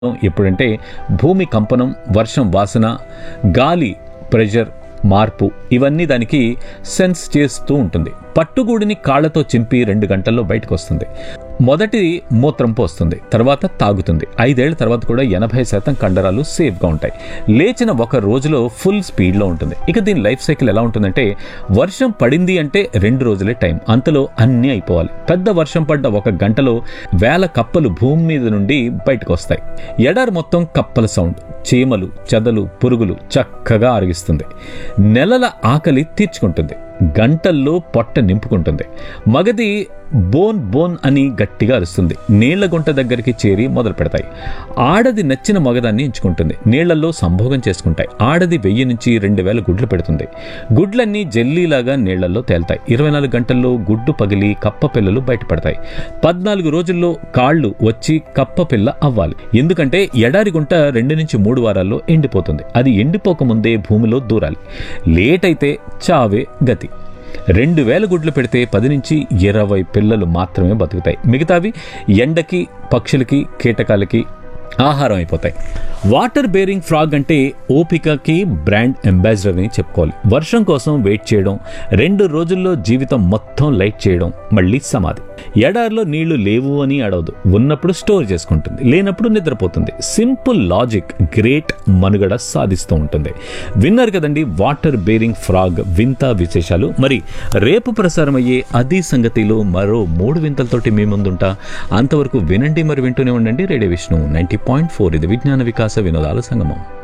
ఎప్పుడంటే భూమి కంపనం వర్షం వాసన గాలి ప్రెషర్ మార్పు ఇవన్నీ దానికి సెన్స్ చేస్తూ ఉంటుంది పట్టుగూడిని కాళ్లతో చింపి రెండు గంటల్లో బయటకు వస్తుంది మొదటి మూత్రం పోస్తుంది తర్వాత తాగుతుంది ఐదేళ్ల తర్వాత కూడా ఎనభై శాతం కండరాలు సేఫ్గా ఉంటాయి లేచిన ఒక రోజులో ఫుల్ స్పీడ్లో ఉంటుంది ఇక దీని లైఫ్ సైకిల్ ఎలా ఉంటుందంటే వర్షం పడింది అంటే రెండు రోజులే టైం అంతలో అన్నీ అయిపోవాలి పెద్ద వర్షం పడ్డ ఒక గంటలో వేల కప్పలు భూమి మీద నుండి బయటకు వస్తాయి ఎడారి మొత్తం కప్పల సౌండ్ చీమలు చెదలు పురుగులు చక్కగా అరిగిస్తుంది నెలల ఆకలి తీర్చుకుంటుంది గంటల్లో పొట్ట నింపుకుంటుంది మగది బోన్ బోన్ అని గట్టిగా అరుస్తుంది నీళ్ల గుంట దగ్గరికి చేరి మొదలు పెడతాయి ఆడది నచ్చిన మగదాన్ని ఎంచుకుంటుంది నీళ్లలో సంభోగం చేసుకుంటాయి ఆడది వెయ్యి నుంచి రెండు వేల గుడ్లు పెడుతుంది గుడ్లన్నీ జెల్లీలాగా నీళ్లలో తేల్తాయి ఇరవై నాలుగు గంటల్లో గుడ్డు పగిలి కప్ప పిల్లలు బయటపడతాయి పద్నాలుగు రోజుల్లో కాళ్ళు వచ్చి కప్ప పిల్ల అవ్వాలి ఎందుకంటే ఎడారి గుంట రెండు నుంచి మూడు వారాల్లో ఎండిపోతుంది అది ఎండిపోకముందే భూమిలో దూరాలి లేట్ అయితే చావే గతి రెండు వేల గుడ్లు పెడితే పది నుంచి ఇరవై పిల్లలు మాత్రమే బతుకుతాయి మిగతావి ఎండకి పక్షులకి కీటకాలకి ఆహారం అయిపోతాయి వాటర్ బేరింగ్ ఫ్రాగ్ అంటే ఓపికకి బ్రాండ్ అంబాసిడర్ అని చెప్పుకోవాలి వర్షం కోసం వెయిట్ చేయడం రెండు రోజుల్లో జీవితం మొత్తం లైట్ చేయడం మళ్ళీ సమాధి ఎడారిలో నీళ్లు లేవు అని అడవదు ఉన్నప్పుడు స్టోర్ చేసుకుంటుంది లేనప్పుడు నిద్రపోతుంది సింపుల్ లాజిక్ గ్రేట్ మనుగడ సాధిస్తూ ఉంటుంది విన్నారు కదండి వాటర్ బేరింగ్ ఫ్రాగ్ వింత విశేషాలు మరి రేపు ప్రసారమయ్యే అది సంగతిలో మరో మూడు వింతలతోటి మీ ముందుంటా అంతవరకు వినండి మరి వింటూనే ఉండండి radio Vishnu ninety point four ఇది విజ్ఞాన వికాస వినోదాల సంగమం